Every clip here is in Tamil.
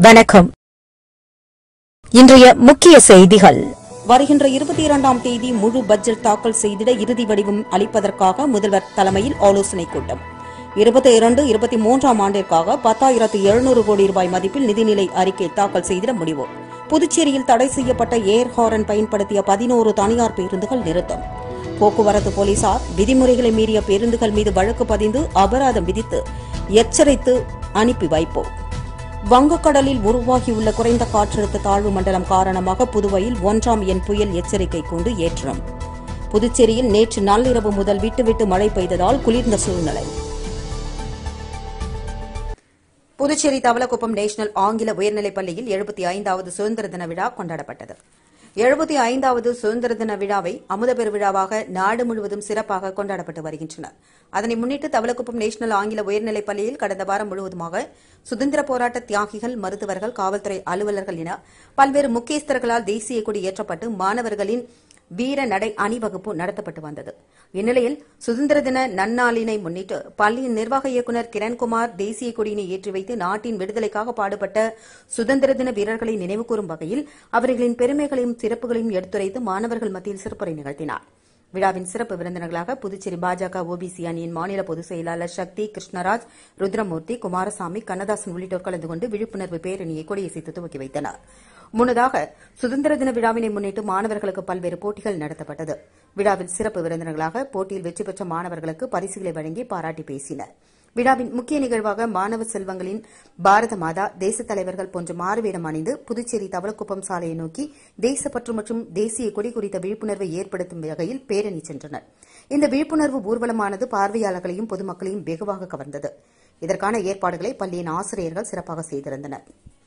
வணக்கம் இன்றைய முக்கிய செய்திகள் வருகின்ற இருபத்தி இரண்டாம் தேதி முழு பட்ஜெட் தாக்கல் செய்திட இறுதி வடிவம் அளிப்பதற்காக முதல்வர் தலைமையில் ஆலோசனைக் கூட்டம் இருபத்தி இரண்டு இருபத்தி மூன்றாம் ஆண்டிற்காக பத்தாயிரத்து எழுநூறு கோடி ரூபாய் மதிப்பில் நிதிநிலை அறிக்கை தாக்கல் செய்திட முடிவு புதுச்சேரியில் தடை செய்யப்பட்ட ஏர் ஹாரன் பயன்படுத்திய பதினோரு தனியார் பேருந்துகள் நிறுத்தம் போக்குவரத்து போலீசார் விதிமுறைகளை மீறிய பேருந்துகள் மீது வழக்கு பதிந்து அபராதம் விதித்து எச்சரித்து அனுப்பி வைப்போம் வங்கக்கடலில் உருவாகியுள்ள குறைந்த காற்றழுத்த தாழ்வு மண்டலம் காரணமாக புதுவையில் ஒன்றாம் எண் புயல் எச்சரிக்கை கூண்டு ஏற்றம் புதுச்சேரியில் நேற்று நள்ளிரவு முதல் விட்டுவிட்டு மழை பெய்ததால் குளிர்ந்த சூழ்நிலை புதுச்சேரி தவளக்குப்பம் நேஷனல் ஆங்கில உயர்நிலைப் பள்ளியில் எழுபத்தி ஐந்தாவது சுதந்திர தின விழா கொண்டாடப்பட்டது எழுபத்தி ஐந்தாவது சுதந்திர தின விழாவை அமுத பெருவிழாவாக நாடு முழுவதும் சிறப்பாக கொண்டாடப்பட்டு வருகின்றன அதனை முன்னிட்டு தவளக்குப்பம் நேஷனல் ஆங்கில உயர்நிலைப் பள்ளியில் கடந்த வாரம் முழுவதுமாக சுதந்திர போராட்ட தியாகிகள் மருத்துவர்கள் காவல்துறை அலுவலர்கள் என பல்வேறு முக்கியஸ்தர்களால் தேசிய கொடி ஏற்றப்பட்டு மாணவர்களின் வீர நடை அணிவகுப்பு நடத்தப்பட்டு வந்தது இந்நிலையில் சுதந்திர தின நன்னாளினை முன்னிட்டு பள்ளியின் நிர்வாக இயக்குநர் கிரண்குமார் தேசிய கொடியினை ஏற்றி வைத்து நாட்டின் விடுதலைக்காக பாடுபட்ட சுதந்திர தின வீரர்களை நினைவுகூரும் வகையில் அவர்களின் பெருமைகளையும் சிறப்புகளையும் எடுத்துரைத்து மாணவர்கள் மத்தியில் சிறப்புரை நிகழ்த்தினார் விழாவின் சிறப்பு விருந்தினர்களாக புதுச்சேரி பாஜக ஓபிசி அணியின் மாநில பொதுச் செயலாளர் சக்தி கிருஷ்ணராஜ் ருத்ரமூர்த்தி குமாரசாமி கண்ணதாசன் உள்ளிட்டோர் கலந்து கொண்டு விழிப்புணர்வு பேரணியை கொடியசைத்து துவக்கி வைத்தனர் முன்னதாக சுதந்திர தின விழாவினை முன்னிட்டு மாணவர்களுக்கு பல்வேறு போட்டிகள் நடத்தப்பட்டது விழாவில் சிறப்பு விருந்தினர்களாக போட்டியில் வெற்றி பெற்ற மாணவர்களுக்கு பரிசுகளை வழங்கி பாராட்டி பேசினர் விழாவின் முக்கிய நிகழ்வாக மாணவ செல்வங்களின் பாரத மாதா தேசத் தலைவர்கள் போன்ற மாறுவேடம் அணிந்து புதுச்சேரி தவளக்குப்பம் சாலையை நோக்கி தேசப்பற்று மற்றும் தேசிய கொடி குறித்த விழிப்புணர்வை ஏற்படுத்தும் வகையில் பேரணி சென்றனர் இந்த விழிப்புணர்வு ஊர்வலமானது பார்வையாளர்களையும் பொதுமக்களையும் வெகுவாக கவர்ந்தது இதற்கான ஏற்பாடுகளை பள்ளியின் ஆசிரியர்கள் சிறப்பாக செய்திருந்தனர்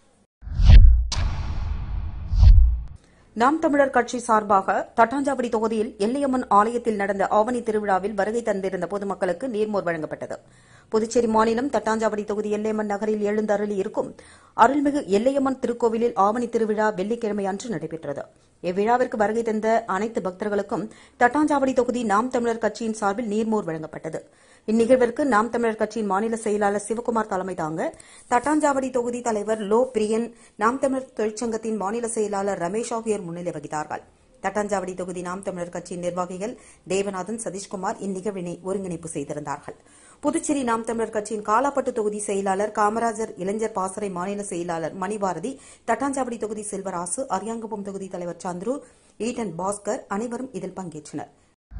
நாம் தமிழர் கட்சி சார்பாக தட்டாஞ்சாவடி தொகுதியில் எல்லையம்மன் ஆலயத்தில் நடந்த ஆவணி திருவிழாவில் வருகை தந்திருந்த பொதுமக்களுக்கு நீர்மோர் வழங்கப்பட்டது புதுச்சேரி மாநிலம் தட்டாஞ்சாவடி தொகுதி எல்லையம்மன் நகரில் எழுந்தருளி இருக்கும் அருள்மிகு எல்லையம்மன் திருக்கோவிலில் ஆவணி திருவிழா வெள்ளிக்கிழமை அன்று நடைபெற்றது இவ்விழாவிற்கு வருகை தந்த அனைத்து பக்தர்களுக்கும் தட்டாஞ்சாவடி தொகுதி நாம் தமிழர் கட்சியின் சார்பில் நீர்மோர் வழங்கப்பட்டது இந்நிகழ்விற்கு நாம் தமிழர் கட்சியின் மாநில செயலாளர் சிவகுமார் தலைமை தாங்க தட்டாஞ்சாவடி தொகுதி தலைவர் லோ பிரியன் நாம் தமிழர் தொழிற்சங்கத்தின் மாநில செயலாளர் ரமேஷ் ஆகியோர் முன்னிலை வகித்தார்கள் தட்டாஞ்சாவடி தொகுதி நாம் தமிழர் கட்சியின் நிர்வாகிகள் தேவநாதன் சதீஷ்குமார் இந்நிகழ்வினை ஒருங்கிணைப்பு செய்திருந்தார்கள் புதுச்சேரி நாம் தமிழர் கட்சியின் காலாப்பட்டு தொகுதி செயலாளர் காமராஜர் இளைஞர் பாசறை மாநில செயலாளர் மணிபாரதி தட்டாஞ்சாவடி தொகுதி செல்வராசு அரியாங்குப்பம் தொகுதி தலைவர் சந்துரு ஈட்டன் பாஸ்கர் அனைவரும் இதில் பங்கேற்றனர்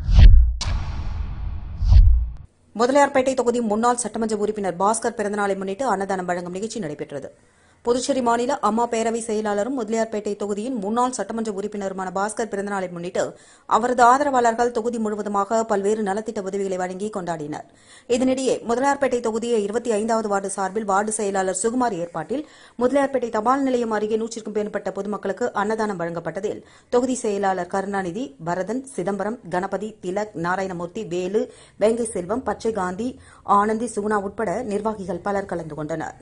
முதலியார்பேட்டை தொகுதி முன்னாள் சட்டமன்ற உறுப்பினர் பாஸ்கர் பிறந்தநாளை முன்னிட்டு அன்னதானம் வழங்கும் நிகழ்ச்சி நடைபெற்றது புதுச்சேரி மாநில அம்மா பேரவை செயலாளரும் முதலியார்பேட்டை தொகுதியின் முன்னாள் சட்டமன்ற உறுப்பினருமான பாஸ்கர் பிறந்தநாளை முன்னிட்டு அவரது ஆதரவாளர்கள் தொகுதி முழுவதுமாக பல்வேறு நலத்திட்ட உதவிகளை வழங்கி கொண்டாடினர் இதனிடையே முதலியார்பேட்டை தொகுதியை இருபத்தி ஐந்தாவது வார்டு சார்பில் வார்டு செயலாளர் சுகுமார் ஏற்பாட்டில் முதலியார்பேட்டை தபால் நிலையம் அருகே நூற்றிற்கும் மேற்பட்ட பொதுமக்களுக்கு அன்னதானம் வழங்கப்பட்டதில் தொகுதி செயலாளர் கருணாநிதி பரதன் சிதம்பரம் கணபதி திலக் நாராயணமூர்த்தி வேலு வேங்கை செல்வம் பச்சை காந்தி ஆனந்தி சுகுணா உட்பட நிர்வாகிகள் பலர் கலந்து கொண்டனர்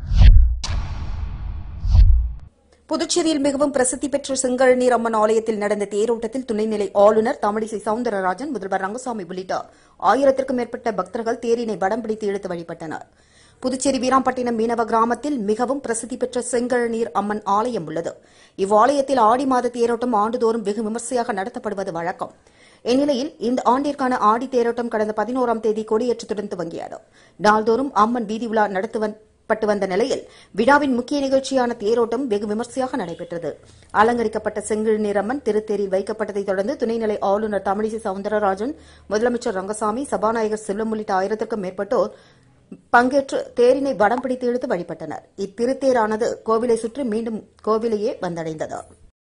புதுச்சேரியில் மிகவும் பிரசித்தி பெற்ற செங்கழநீர் அம்மன் ஆலயத்தில் நடந்த தேரோட்டத்தில் துணைநிலை ஆளுநர் தமிழிசை சவுந்தரராஜன் முதல்வர் ரங்கசாமி உள்ளிட்ட ஆயிரத்திற்கும் மேற்பட்ட பக்தர்கள் தேரினை வடம் பிடித்து இழுத்து வழிபட்டனர் புதுச்சேரி வீராம்பட்டினம் மீனவ கிராமத்தில் மிகவும் பிரசித்தி பெற்ற செங்கழநீர் அம்மன் ஆலயம் உள்ளது இவ்வாலயத்தில் ஆடி மாத தேரோட்டம் ஆண்டுதோறும் வெகு விமர்சையாக நடத்தப்படுவது வழக்கம் இந்நிலையில் இந்த ஆண்டிற்கான ஆடி தேரோட்டம் கடந்த பதினோராம் தேதி கொடியேற்றத்துடன் துவங்கியது நாள்தோறும் அம்மன் வீதி உலா நடத்துவப்பட்டு வந்த நிலையில் விழாவின் முக்கிய நிகழ்ச்சியான தேரோட்டம் வெகு விமர்சையாக நடைபெற்றது அலங்கரிக்கப்பட்ட செங்கிழ் நிறம்மன் திருத்தேரில் வைக்கப்பட்டதைத் தொடர்ந்து துணைநிலை ஆளுநர் தமிழிசை சவுந்தரராஜன் முதலமைச்சர் ரங்கசாமி சபாநாயகர் செல்வம் உள்ளிட்ட ஆயிரத்திற்கும் மேற்பட்டோர் பங்கேற்று தேரினை வடம் பிடித்து இழுத்து வழிபட்டனர் இத்திருத்தேரானது கோவிலை சுற்றி மீண்டும் கோவிலையே வந்தடைந்தது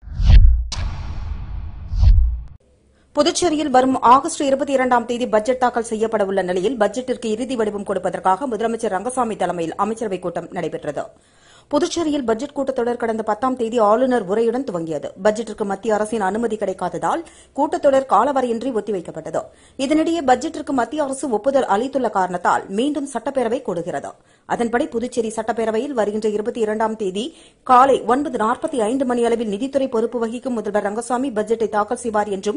புதுச்சேரியில் வரும் ஆகஸ்ட் இருபத்தி இரண்டாம் தேதி பட்ஜெட் தாக்கல் செய்யப்பட உள்ள நிலையில் பட்ஜெட்டிற்கு இறுதி வடிவம் கொடுப்பதற்காக முதலமைச்சர் ரங்கசாமி தலைமையில் அமைச்சரவைக் கூட்டம் நடைபெற்றது புதுச்சேரியில் பட்ஜெட் கூட்டத்தொடர் கடந்த பத்தாம் தேதி ஆளுநர் உரையுடன் துவங்கியது பட்ஜெட்டிற்கு மத்திய அரசின் அனுமதி கிடைக்காததால் கூட்டத்தொடர் காலவரையின்றி ஒத்திவைக்கப்பட்டது இதனிடையே பட்ஜெட்டிற்கு மத்திய அரசு ஒப்புதல் அளித்துள்ள காரணத்தால் மீண்டும் சட்டப்பேரவை கூடுகிறது அதன்படி புதுச்சேரி சட்டப்பேரவையில் வருகின்ற இருபத்தி இரண்டாம் தேதி காலை ஒன்பது நாற்பத்தி ஐந்து மணி அளவில் நிதித்துறை பொறுப்பு வகிக்கும் முதல்வர் ரங்கசாமி பட்ஜெட்டை தாக்கல் செய்வார் என்றும்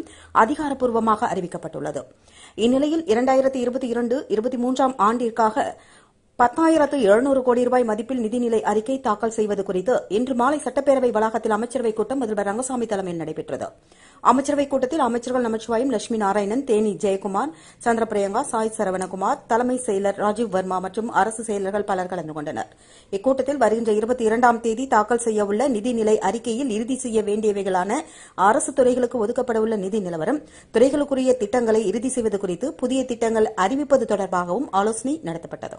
அதிகாரப்பூர்வமாக அறிவிக்கப்பட்டுள்ளது இந்நிலையில் இரண்டாயிரத்தி இருபத்தி இரண்டு இருபத்தி மூன்றாம் ஆண்டிற்காக பத்தாயிரத்து எழுநூறு கோடி ரூபாய் மதிப்பில் நிதிநிலை அறிக்கை தாக்கல் செய்வது குறித்து இன்று மாலை சட்டப்பேரவை வளாகத்தில் அமைச்சரவைக் கூட்டம் முதல்வர் ரங்கசாமி தலைமையில் நடைபெற்றது அமைச்சரவைக் கூட்டத்தில் அமைச்சர்கள் நமச்சிவாயம் லட்சுமி நாராயணன் தேனி ஜெயக்குமார் சந்திரபிரியங்கா சாய் சரவணகுமார் தலைமை செயலர் ராஜீவ் வர்மா மற்றும் அரசு செயலர்கள் பலர் கலந்து கொண்டனர் இக்கூட்டத்தில் வருகின்ற இருபத்தி இரண்டாம் தேதி தாக்கல் செய்யவுள்ள நிதிநிலை அறிக்கையில் இறுதி செய்ய வேண்டியவைகளான அரசு துறைகளுக்கு ஒதுக்கப்படவுள்ள நிதி நிலவரம் துறைகளுக்குரிய திட்டங்களை இறுதி செய்வது குறித்து புதிய திட்டங்கள் அறிவிப்பது தொடர்பாகவும் ஆலோசனை நடத்தப்பட்டது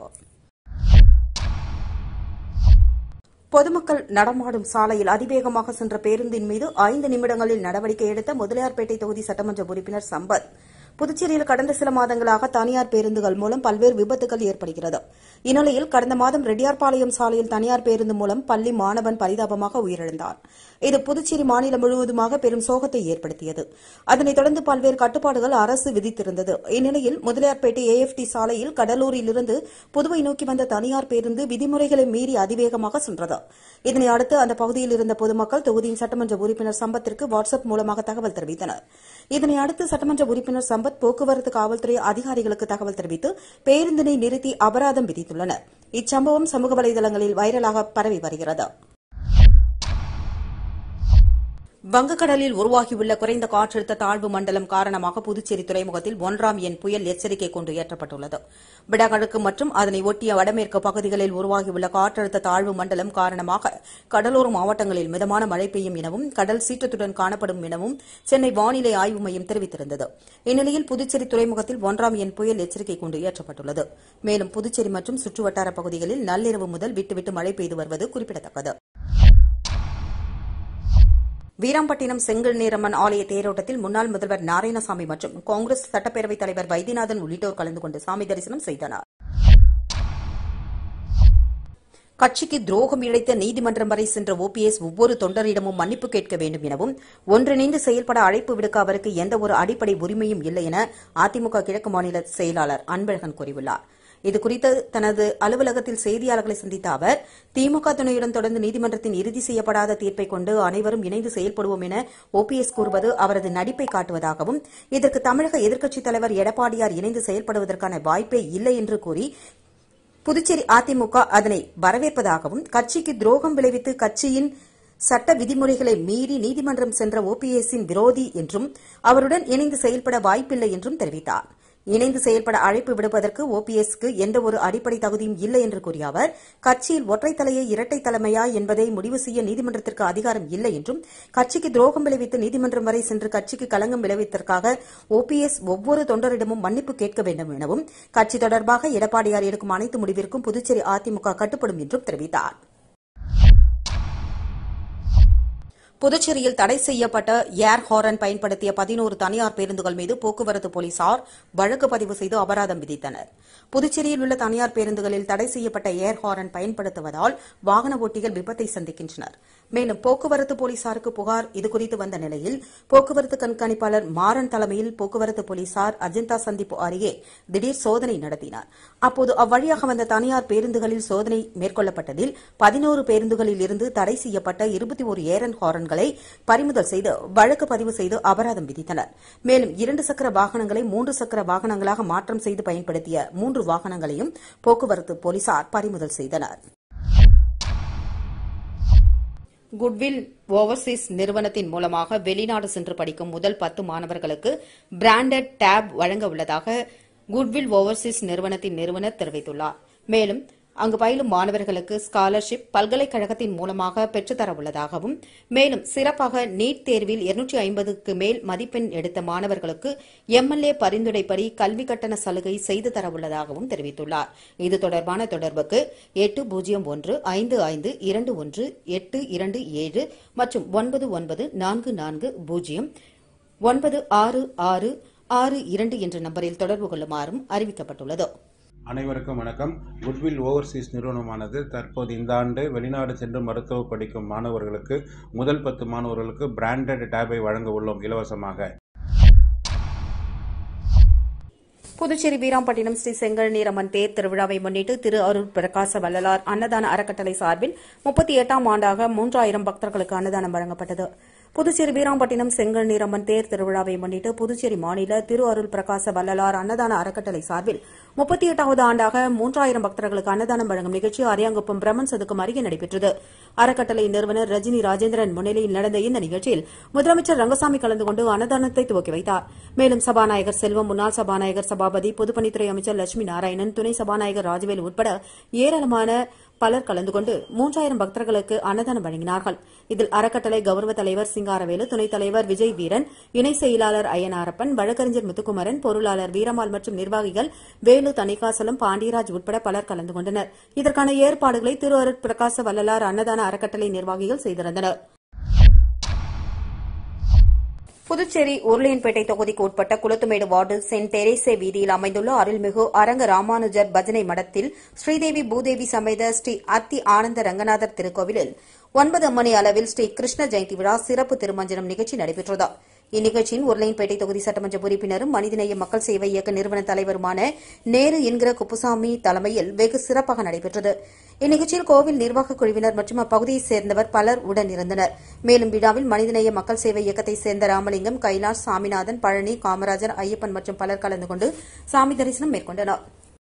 பொதுமக்கள் நடமாடும் சாலையில் அதிவேகமாக சென்ற பேருந்தின் மீது ஐந்து நிமிடங்களில் நடவடிக்கை எடுத்த முதலியார்பேட்டை தொகுதி சட்டமன்ற உறுப்பினர் சம்பத் புதுச்சேரியில் கடந்த சில மாதங்களாக தனியார் பேருந்துகள் மூலம் பல்வேறு விபத்துகள் ஏற்படுகிறது இந்நிலையில் கடந்த மாதம் ரெட்டியார்பாளையம் சாலையில் தனியார் பேருந்து மூலம் பள்ளி மாணவன் பரிதாபமாக உயிரிழந்தார் இது புதுச்சேரி மாநிலம் முழுவதுமாக பெரும் சோகத்தை ஏற்படுத்தியது அதனைத் தொடர்ந்து பல்வேறு கட்டுப்பாடுகள் அரசு விதித்திருந்தது இந்நிலையில் முதலியார்பேட்டை ஏஎஃப்டி சாலையில் கடலூரிலிருந்து புதுவை நோக்கி வந்த தனியார் பேருந்து விதிமுறைகளை மீறி அதிவேகமாக சென்றது இதனை அடுத்து அந்த பகுதியில் இருந்த பொதுமக்கள் தொகுதியின் சட்டமன்ற உறுப்பினர் சம்பத்திற்கு வாட்ஸ்அப் மூலமாக தகவல் தெரிவித்தனர் இதனை அடுத்து சட்டமன்ற உறுப்பினர் சம்பத் போக்குவரத்து காவல்துறை அதிகாரிகளுக்கு தகவல் தெரிவித்து பேருந்தினை நிறுத்தி அபராதம் விதித்துள்ளனர் இச்சம்பவம் சமூக வலைதளங்களில் வைரலாக பரவி வருகிறது வங்கக்கடலில் உருவாகியுள்ள குறைந்த காற்றழுத்த தாழ்வு மண்டலம் காரணமாக புதுச்சேரி துறைமுகத்தில் ஒன்றாம் எண் புயல் எச்சரிக்கை கொண்டு ஏற்றப்பட்டுள்ளது வடகிழக்கு மற்றும் அதனை ஒட்டிய வடமேற்கு பகுதிகளில் உருவாகியுள்ள காற்றழுத்த தாழ்வு மண்டலம் காரணமாக கடலோர மாவட்டங்களில் மிதமான மழை பெய்யும் எனவும் கடல் சீற்றத்துடன் காணப்படும் எனவும் சென்னை வானிலை ஆய்வு மையம் தெரிவித்திருந்தது இந்நிலையில் புதுச்சேரி துறைமுகத்தில் ஒன்றாம் எண் புயல் எச்சரிக்கை கொண்டு ஏற்றப்பட்டுள்ளது மேலும் புதுச்சேரி மற்றும் சுற்றுவட்டார பகுதிகளில் நள்ளிரவு முதல் விட்டுவிட்டு மழை பெய்து வருவது குறிப்பிடத்தக்கது வீராம்பட்டினம் செங்கல் நீரம்மன் ஆலய தேரோட்டத்தில் முன்னாள் முதல்வர் நாராயணசாமி மற்றும் காங்கிரஸ் சட்டப்பேரவைத் தலைவர் வைத்தியநாதன் உள்ளிட்டோர் கலந்து கொண்டு சாமி தரிசனம் செய்தனர் கட்சிக்கு துரோகம் இழைத்த நீதிமன்றம் வரை சென்ற ஓபிஎஸ் ஒவ்வொரு தொண்டரிடமும் மன்னிப்பு கேட்க வேண்டும் எனவும் ஒன்றிணைந்து செயல்பட அழைப்பு விடுக்க அவருக்கு எந்த ஒரு அடிப்படை உரிமையும் இல்லை என அதிமுக கிழக்கு மாநில செயலாளர் அன்பழகன் கூறியுள்ளார் இதுகுறித்து தனது அலுவலகத்தில் செய்தியாளர்களை சந்தித்த அவர் திமுக துணையுடன் தொடர்ந்து நீதிமன்றத்தின் இறுதி செய்யப்படாத தீர்ப்பை கொண்டு அனைவரும் இணைந்து செயல்படுவோம் என ஓபிஎஸ் கூறுவது அவரது நடிப்பை காட்டுவதாகவும் இதற்கு தமிழக எதிர்க்கட்சித் தலைவர் எடப்பாடியார் இணைந்து செயல்படுவதற்கான வாய்ப்பே இல்லை என்று கூறி புதுச்சேரி அதிமுக அதனை வரவேற்பதாகவும் கட்சிக்கு துரோகம் விளைவித்து கட்சியின் சட்ட விதிமுறைகளை மீறி நீதிமன்றம் சென்ற ஓபிஎஸ்ஸின் விரோதி என்றும் அவருடன் இணைந்து செயல்பட வாய்ப்பில்லை என்றும் தெரிவித்தார் இணைந்து செயல்பட அழைப்பு விடுப்பதற்கு ஓபிஎஸ்க்கு எந்த ஒரு அடிப்படை தகுதியும் இல்லை என்று கூறிய அவர் கட்சியில் ஒற்றை தலையை இரட்டை தலைமையா என்பதை முடிவு செய்ய நீதிமன்றத்திற்கு அதிகாரம் இல்லை என்றும் கட்சிக்கு துரோகம் விளைவித்து நீதிமன்றம் வரை சென்று கட்சிக்கு களங்கம் விளைவித்ததற்காக ஓபிஎஸ் ஒவ்வொரு தொண்டரிடமும் மன்னிப்பு கேட்க வேண்டும் எனவும் கட்சி தொடர்பாக எடப்பாடியார் எடுக்கும் அனைத்து முடிவிற்கும் புதுச்சேரி அதிமுக கட்டுப்படும் என்றும் தெரிவித்தார் புதுச்சேரியில் தடை செய்யப்பட்ட ஏர் ஹாரன் பயன்படுத்திய பதினோரு தனியார் பேருந்துகள் மீது போக்குவரத்து போலீசார் வழக்கு பதிவு செய்து அபராதம் விதித்தனர் புதுச்சேரியில் உள்ள தனியார் பேருந்துகளில் தடை செய்யப்பட்ட ஏர் ஹாரன் பயன்படுத்துவதால் வாகன ஓட்டிகள் விபத்தை சந்திக்கின்றனர் மேலும் போக்குவரத்து போலீசாருக்கு புகார் இதுகுறித்து வந்த நிலையில் போக்குவரத்து கண்காணிப்பாளர் மாறன் தலைமையில் போக்குவரத்து போலீசார் அஜந்தா சந்திப்பு அருகே திடீர் சோதனை நடத்தினார் அப்போது அவ்வழியாக வந்த தனியார் பேருந்துகளில் சோதனை மேற்கொள்ளப்பட்டதில் பதினோரு பேருந்துகளில் இருந்து தடை செய்யப்பட்ட இருபத்தி ஒரு ஏரன் ஹாரன்களை பறிமுதல் செய்து வழக்கு பதிவு செய்து அபராதம் விதித்தனர் மேலும் இரண்டு சக்கர வாகனங்களை மூன்று சக்கர வாகனங்களாக மாற்றம் செய்து பயன்படுத்திய மூன்று வாகனங்களையும் போக்குவரத்து போலீசார் பறிமுதல் செய்தனர் குட்வில் ஓவர்சீஸ் நிறுவனத்தின் மூலமாக வெளிநாடு சென்று படிக்கும் முதல் பத்து மாணவர்களுக்கு பிராண்டட் டேப் வழங்க உள்ளதாக குட்வில் ஓவர்சீஸ் நிறுவனத்தின் நிறுவனர் தெரிவித்துள்ளார் மேலும் அங்கு பயிலும் மாணவர்களுக்கு ஸ்காலர்ஷிப் பல்கலைக்கழகத்தின் மூலமாக பெற்றுத்தர உள்ளதாகவும் மேலும் சிறப்பாக நீட் தேர்வில் இருநூற்றி ஐம்பதுக்கு மேல் மதிப்பெண் எடுத்த மாணவர்களுக்கு எம்எல்ஏ பரிந்துரைப்படி கல்வி கட்டண சலுகை செய்து தர உள்ளதாகவும் தெரிவித்துள்ளார் இது தொடர்பான தொடர்புக்கு எட்டு பூஜ்ஜியம் ஒன்று ஐந்து ஐந்து இரண்டு ஒன்று எட்டு இரண்டு ஏழு மற்றும் ஒன்பது ஒன்பது நான்கு நான்கு பூஜ்ஜியம் ஒன்பது ஆறு ஆறு ஆறு இரண்டு என்ற நம்பரில் தொடர்பு கொள்ளுமாறும் அறிவிக்கப்பட்டுள்ளது அனைவருக்கும் வணக்கம் குட்வில் ஓவர்சீஸ் நிறுவனமானது தற்போது இந்த ஆண்டு வெளிநாடு சென்று மருத்துவ படிக்கும் மாணவர்களுக்கு முதல் பத்து மாணவர்களுக்கு பிராண்டட் டேபை வழங்க உள்ளோம் இலவசமாக புதுச்சேரி வீராம்பட்டினம் ஸ்ரீ செங்கல் நீரம்மன் தேர் திருவிழாவை முன்னிட்டு திரு அருள் பிரகாச வள்ளலார் அன்னதான அறக்கட்டளை சார்பில் முப்பத்தி எட்டாம் ஆண்டாக மூன்றாயிரம் பக்தர்களுக்கு அன்னதானம் வழங்கப்பட்டது புதுச்சேரி வீராம்பட்டினம் செங்கல் நீரம்மன் தேர் திருவிழாவை முன்னிட்டு புதுச்சேரி மாநில திரு அருள் பிரகாச வள்ளலார் அன்னதான அறக்கட்டளை சார்பில் முப்பத்தி எட்டாவது ஆண்டாக மூன்றாயிரம் பக்தர்களுக்கு அன்னதானம் வழங்கும் நிகழ்ச்சி அரியாங்குப்பம் பிரம்மன் சதுக்கம் அருகே நடைபெற்றது அறக்கட்டளை நிறுவனர் ரஜினி ராஜேந்திரன் முன்னிலையில் நடந்த இந்த நிகழ்ச்சியில் முதலமைச்சர் ரங்கசாமி கலந்து கொண்டு அன்னதானத்தை துவக்கி வைத்தார் மேலும் சபாநாயகர் செல்வம் முன்னாள் சபாநாயகர் சபாபதி பொதுப்பணித்துறை அமைச்சர் லட்சுமி நாராயணன் துணை சபாநாயகர் ராஜவேல் உட்பட ஏராளமான பலர் கலந்து கொண்டு மூன்றாயிரம் பக்தர்களுக்கு அன்னதானம் வழங்கினார்கள் இதில் அறக்கட்டளை கௌரவ தலைவர் சிங்காரவேலு துணைத் தலைவர் விஜய் வீரன் இணை செயலாளர் அய்யனாரப்பன் வழக்கறிஞர் முத்துக்குமரன் பொருளாளர் வீரமால் மற்றும் நிர்வாகிகள் வேலு தணிகாசலம் பாண்டியராஜ் உட்பட பலர் கலந்து கொண்டனர் இதற்கான ஏற்பாடுகளை திரு அருட் பிரகாச வள்ளலார் அன்னதான அறக்கட்டளை நிர்வாகிகள் செய்திருந்தனர் புதுச்சேரி உருளையன்பேட்டை தொகுதிக்கு உட்பட்ட குளத்துமேடு வார்டு சென்ட் தெரேசே வீதியில் அமைந்துள்ள அருள்மிகு அரங்க ராமானுஜர் பஜனை மடத்தில் ஸ்ரீதேவி பூதேவி சமேத ஸ்ரீ அத்தி ஆனந்த ரங்கநாதர் திருக்கோவிலில் ஒன்பது மணி அளவில் ஸ்ரீ கிருஷ்ண ஜெயந்தி விழா சிறப்பு திருமஞ்சனம் நிகழ்ச்சி நடைபெற்றது இந்நிகழ்ச்சியின் உருளையன்பேட்டை தொகுதி சட்டமன்ற உறுப்பினரும் மனிதநேய மக்கள் சேவை இயக்க நிறுவன தலைவருமான நேரு என்கிற குப்புசாமி தலைமையில் வெகு சிறப்பாக நடைபெற்றது இந்நிகழ்ச்சியில் கோவில் நிர்வாகக் குழுவினர் மற்றும் அப்பகுதியைச் சேர்ந்தவர் பலர் உடனிருந்தனர் மேலும் விழாவில் மனிதநேய மக்கள் சேவை இயக்கத்தைச் சேர்ந்த ராமலிங்கம் கைலாஷ் சாமிநாதன் பழனி காமராஜர் ஐயப்பன் மற்றும் பலர் கலந்து கொண்டு சாமி தரிசனம் மேற்கொண்டனர்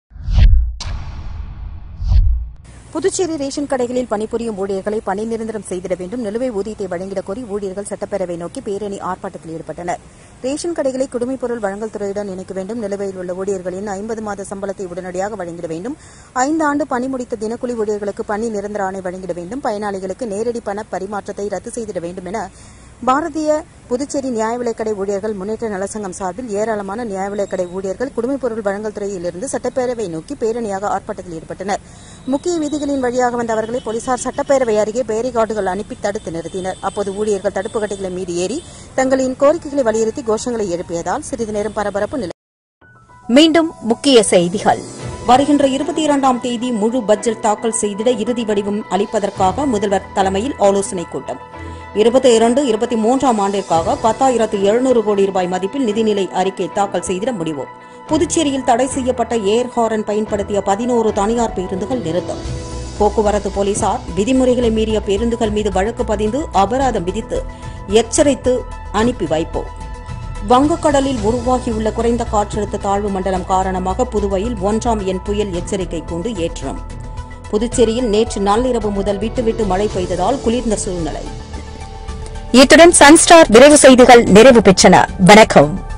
புதுச்சேரி ரேஷன் கடைகளில் பணிபுரியும் ஊழியர்களை பணி நிரந்தரம் செய்திட வேண்டும் நிலுவை ஊதியத்தை வழங்கிடக் கோரி ஊழியர்கள் சட்டப்பேரவை நோக்கி பேரணி ஆர்ப்பாட்டத்தில் ஈடுபட்டனர் ரேஷன் கடைகளை குடிமைப் பொருள் வழங்கல் துறையுடன் இணைக்க வேண்டும் நிலுவையில் உள்ள ஊழியர்களின் ஐம்பது மாத சம்பளத்தை உடனடியாக வழங்கிட வேண்டும் ஐந்து ஆண்டு பணி முடித்த தினக்கூலி ஊழியர்களுக்கு பணி நிரந்தர ஆணை வழங்கிட வேண்டும் பயனாளிகளுக்கு நேரடி பண பரிமாற்றத்தை ரத்து செய்திட வேண்டும் என பாரதிய புதுச்சேரி நியாய விலைக்கடை ஊழியர்கள் முன்னேற்ற நலசங்கம் சார்பில் ஏராளமான நியாய விலைக்கடை ஊழியர்கள் குடிமைப் பொருள் வழங்கல் துறையிலிருந்து சட்டப்பேரவை நோக்கி பேரணியாக ஆர்ப்பாட்டத்தில் ஈடுபட்டனர் முக்கிய வீதிகளின் வழியாக வந்த அவர்களை போலீசார் சட்டப்பேரவை அருகே பேரிகார்டுகள் அனுப்பி தடுத்து நிறுத்தினர் அப்போது ஊழியர்கள் தடுப்பு கட்டைகளின் மீது ஏறி தங்களின் கோரிக்கைகளை வலியுறுத்தி கோஷங்களை எழுப்பியதால் சிறிது நேரம் பரபரப்பு நிலை மீண்டும் முக்கிய செய்திகள் வருகின்ற இருபத்தி இரண்டாம் தேதி முழு பட்ஜெட் தாக்கல் செய்திட இறுதி வடிவம் அளிப்பதற்காக முதல்வர் தலைமையில் ஆலோசனைக் கூட்டம் இருபத்தி இரண்டு இருபத்தி மூன்றாம் ஆண்டிற்காக பத்தாயிரத்து எழுநூறு கோடி ரூபாய் மதிப்பில் நிதிநிலை அறிக்கை தாக்கல் செய்திட முடிவு புதுச்சேரியில் தடை செய்யப்பட்ட ஏர் ஹாரன் பயன்படுத்திய பதினோரு தனியார் பேருந்துகள் நிறுத்தம் போக்குவரத்து போலீசார் விதிமுறைகளை மீறிய பேருந்துகள் மீது வழக்கு பதிந்து அபராதம் விதித்து எச்சரித்து அனுப்பி வைப்போம் வங்கக்கடலில் உருவாகியுள்ள குறைந்த காற்றழுத்த தாழ்வு மண்டலம் காரணமாக புதுவையில் ஒன்றாம் எண் புயல் எச்சரிக்கை கூண்டு ஏற்றம் புதுச்சேரியில் நேற்று நள்ளிரவு முதல் விட்டு விட்டு மழை பெய்ததால் குளிர்ந்த சூழ்நிலை இத்துடன் சன்ஸ்டார் விரைவு செய்திகள் நிறைவு பெற்றன வணக்கம்